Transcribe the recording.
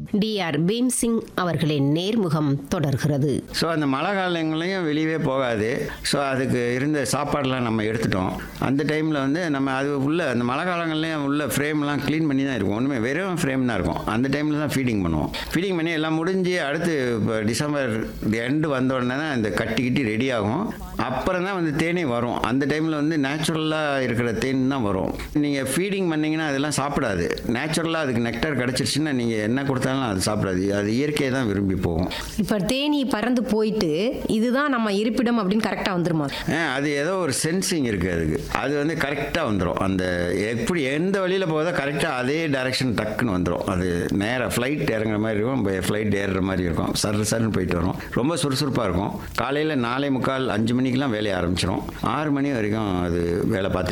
D R Bhimsingh அவர்களின் நேர்முகம் தொடர்கிறது ஸோ அந்த மழை காலங்களையும் வெளியவே போகாது ஸோ அதுக்கு இருந்த சாப்பாடெலாம் நம்ம எடுத்துட்டோம் அந்த டைமில் வந்து நம்ம அது உள்ள அந்த மழை காலங்கள்லேயும் உள்ள ஃப்ரேம்லாம் க்ளீன் பண்ணி தான் இருக்கும் ஒன்றுமே வெறும் ஃப்ரேம் தான் இருக்கும் அந்த டைமில் தான் ஃபீடிங் பண்ணுவோம் ஃபீடிங் பண்ணி எல்லாம் முடிஞ்சு அடுத்து இப்போ டிசம்பர் எண்டு வந்த உடனே தான் இந்த கட்டி கிட்டி ரெடி ஆகும் அப்புறம் தான் வந்து தேனே வரும் அந்த டைமில் வந்து நேச்சுரலாக இருக்கிற தேன் தான் வரும் நீங்கள் ஃபீடிங் பண்ணீங்கன்னா அதெல்லாம் சாப்பிடாது நேச்சுரலாக அதுக்கு நெக்டர் கிடச்சிருச்சுன்னா நீங்கள் என்ன கொடுத்தாலும் அது சாப்பிடாது அது இயற்கையை தான் விரும்பி போகும் இப்போ தேனி பறந்து போயிட்டு இதுதான் நம்ம இருப்பிடம் அப்படின்னு கரெக்டாக வந்துருமா ஆ, அது ஏதோ ஒரு சென்சிங் இருக்குது அதுக்கு அது வந்து கரெக்டாக வந்துடும் அந்த எப்படி எந்த வழியில் போதோ கரெக்டாக அதே டைரக்ஷன் டக்குன்னு வந்துடும் அது நேராக ஃப்ளைட் இறங்குற மாதிரி இருக்கும் ஃப்ளைட் ஏறுற மாதிரி இருக்கும் சர் சர்னு போயிட்டு வரும் ரொம்ப சுறுசுறுப்பாக இருக்கும் காலையில் நாலே முக்கால் அஞ்சு மணிக்கெலாம் வேலையை ஆரம்பிச்சிடும் ஆறு மணி வரைக்கும் அது வேலை பார்த்துட்டு